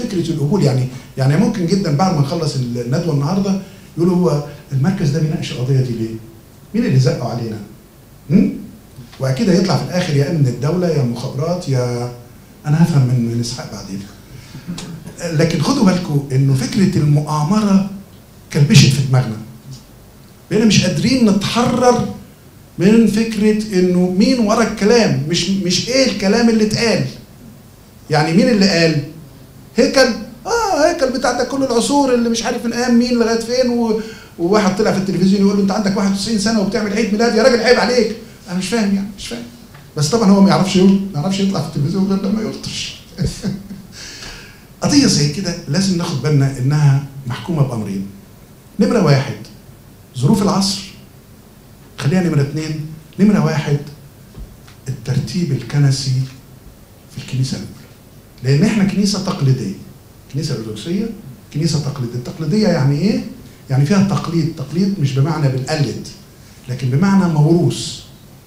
فكره القبول يعني يعني ممكن جدا بعد ما نخلص الندوه النهارده يقولوا هو المركز ده بيناقش القضيه دي ليه؟ مين اللي زقوا علينا؟ هم؟ واكيد هيطلع في الاخر يا امن الدوله يا المخابرات يا انا هفهم من من اسحاق بعدين لكن خدوا بالكم انه فكره المؤامره كلبشت في دماغنا بقينا مش قادرين نتحرر من فكره انه مين ورا الكلام مش مش ايه الكلام اللي اتقال يعني مين اللي قال هيكل اه هيكل بتاع ده كل العصور اللي مش عارف من ايام مين لغايه فين و... وواحد طلع في التلفزيون يقول له انت عندك 91 سنه وبتعمل عيد ميلاد يا راجل عيب عليك انا مش فاهم يعني مش فاهم بس طبعا هو ما يعرفش يقول ما يعرفش يطلع في التلفزيون غير لما يلطش قضيه زي كده لازم ناخد بالنا انها محكومه بامرين نمره واحد ظروف العصر خليها نمره اثنين نمره واحد الترتيب الكنسي في الكنيسه الاولى لان احنا كنيسه تقليديه كنيسه ارثوذكسيه كنيسه تقليديه التقليديه يعني ايه يعني فيها تقليد تقليد مش بمعنى بنقلد لكن بمعنى موروث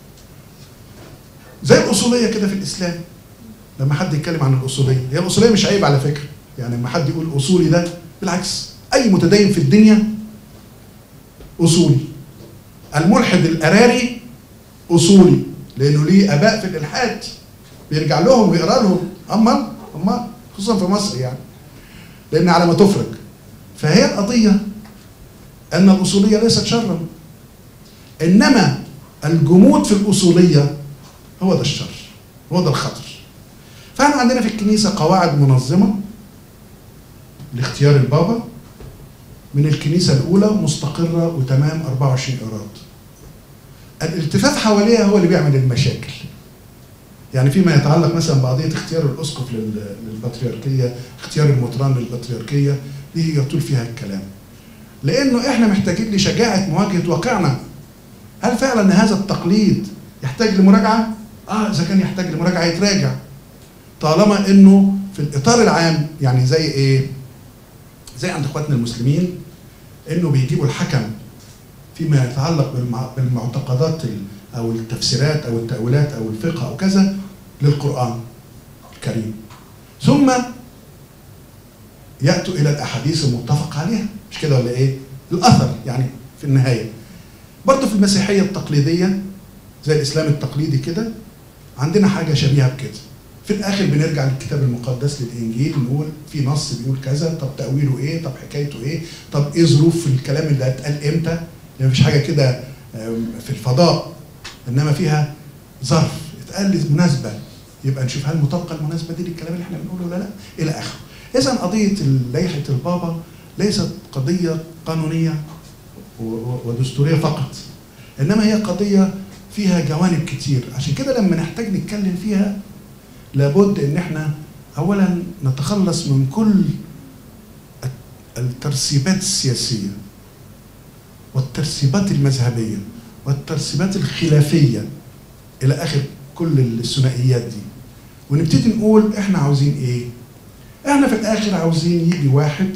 زي الاصوليه كده في الاسلام لما حد يتكلم عن الاصوليه هي الاصوليه مش عيب على فكره يعني لما حد يقول اصولي ده بالعكس اي متدين في الدنيا اصولي الملحد الاراري اصولي لانه ليه اباء في الالحاد بيرجع لهم ويقرا لهم امال امال خصوصا في مصر يعني لان على ما تفرج فهي القضيه ان الاصوليه ليست شرا انما الجمود في الاصوليه هو ده الشر هو ده الخطر فاحنا عندنا في الكنيسه قواعد منظمه لاختيار البابا من الكنيسه الاولى مستقره وتمام 24 ايراد الالتفاف حواليها هو اللي بيعمل المشاكل يعني فيما يتعلق مثلا بقضيه اختيار الاسقف لل- للبطريركيه اختيار المطران للبطريركيه دي يطول فيها الكلام لانه احنا محتاجين لشجاعه مواجهه واقعنا هل فعلا هذا التقليد يحتاج لمراجعه اه اذا كان يحتاج لمراجعه يتراجع طالما انه في الاطار العام يعني زي ايه زي عند اخواتنا المسلمين انه بيجيبوا الحكم فيما يتعلق بالمع- بالمعتقدات ال- او التفسيرات او التاويلات او الفقه او كذا للقران الكريم ثم ياتوا الى الاحاديث المتفق عليها مش كده ولا ايه الاثر يعني في النهايه برضه في المسيحيه التقليديه زي الاسلام التقليدي كده عندنا حاجه شبيهه بكده في الاخر بنرجع للكتاب المقدس للانجيل نقول في نص بيقول كذا طب تاويله ايه طب حكايته ايه طب ايه ظروف الكلام اللي هيتقال امتى يعني مفيش حاجه كده آم، في الفضاء انما فيها ظرف اتقال لمناسبه يبقى نشوف هل مطابقه المناسبه دي للكلام اللي احنا بنقوله ولا لا الى اخره اذا قضيه لائحه البابا ليست قضيه قانونيه و- و- ودستوريه فقط انما هي قضيه فيها جوانب كتير عشان كده لما نحتاج نتكلم فيها لابد ان احنا اولا نتخلص من كل الترسيبات السياسيه والترسيبات المذهبيه والترسيبات الخلافيه الى اخر كل الثنائيات دي ونبتدي نقول احنا عاوزين ايه احنا في الاخر عاوزين يجي واحد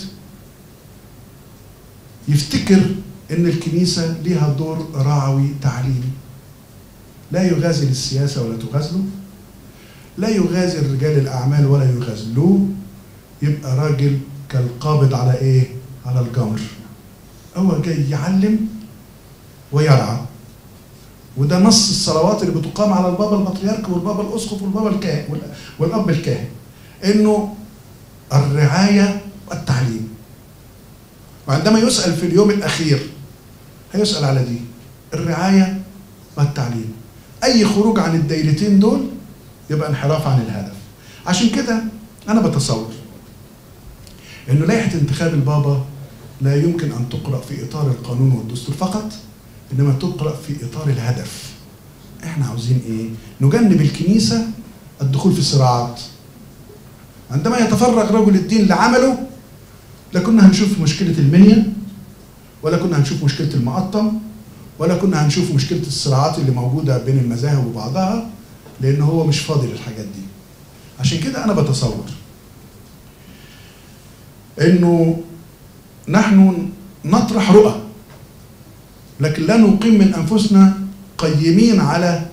يفتكر ان الكنيسه ليها دور رعوي تعليمي لا يغازل السياسه ولا تغازله لا يغازل رجال الاعمال ولا يغازلوه يبقى راجل كالقابض على ايه على الجمر هو جاي يعلم ويرعى وده نص الصلوات اللي بتقام على البابا البطريرك والبابا الاسقف والبابا الكاهن وال- والاب الكاهن انه الرعايه والتعليم وعندما يسال في اليوم الاخير هيسال على دي الرعايه والتعليم اي خروج عن الدايرتين دول يبقى انحراف عن الهدف عشان كده انا بتصور انه لائحه انتخاب البابا لا يمكن ان تقرا في اطار القانون والدستور فقط انما تقرا في اطار الهدف احنا عاوزين ايه نجنب الكنيسه الدخول في صراعات عندما يتفرغ رجل الدين لعمله لا كنا هنشوف مشكله المنيا ولا كنا هنشوف مشكله المقطم ولا كنا هنشوف مشكله الصراعات اللي موجوده بين المذاهب وبعضها لان هو مش فاضي للحاجات دي عشان كده انا بتصور انه نحن نطرح رؤى لكن لا نقيم من انفسنا قيمين على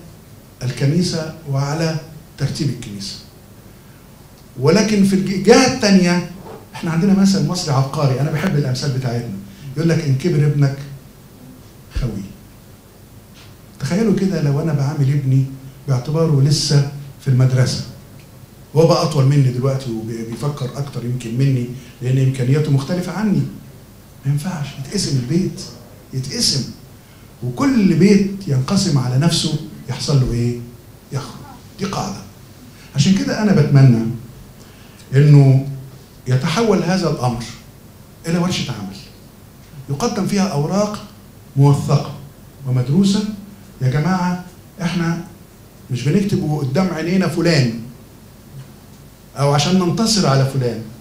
الكنيسه وعلى ترتيب الكنيسه ولكن في الجهه الثانيه احنا عندنا مثل مصري عبقري انا بحب الامثال بتاعتنا يقول لك ان كبر ابنك خوي تخيلوا كده لو انا بعامل ابني باعتباره لسه في المدرسه هو بقى اطول مني دلوقتي وبيفكر اكتر يمكن مني لان امكانياته مختلفه عني ما ينفعش يتقسم البيت يتقسم وكل بيت ينقسم على نفسه يحصل له ايه يخرج دي قاعده عشان كده انا بتمنى انه يتحول هذا الامر الى ورشه عمل يقدم فيها اوراق موثقه ومدروسه يا جماعه احنا مش بنكتب قدام عينينا فلان او عشان ننتصر على فلان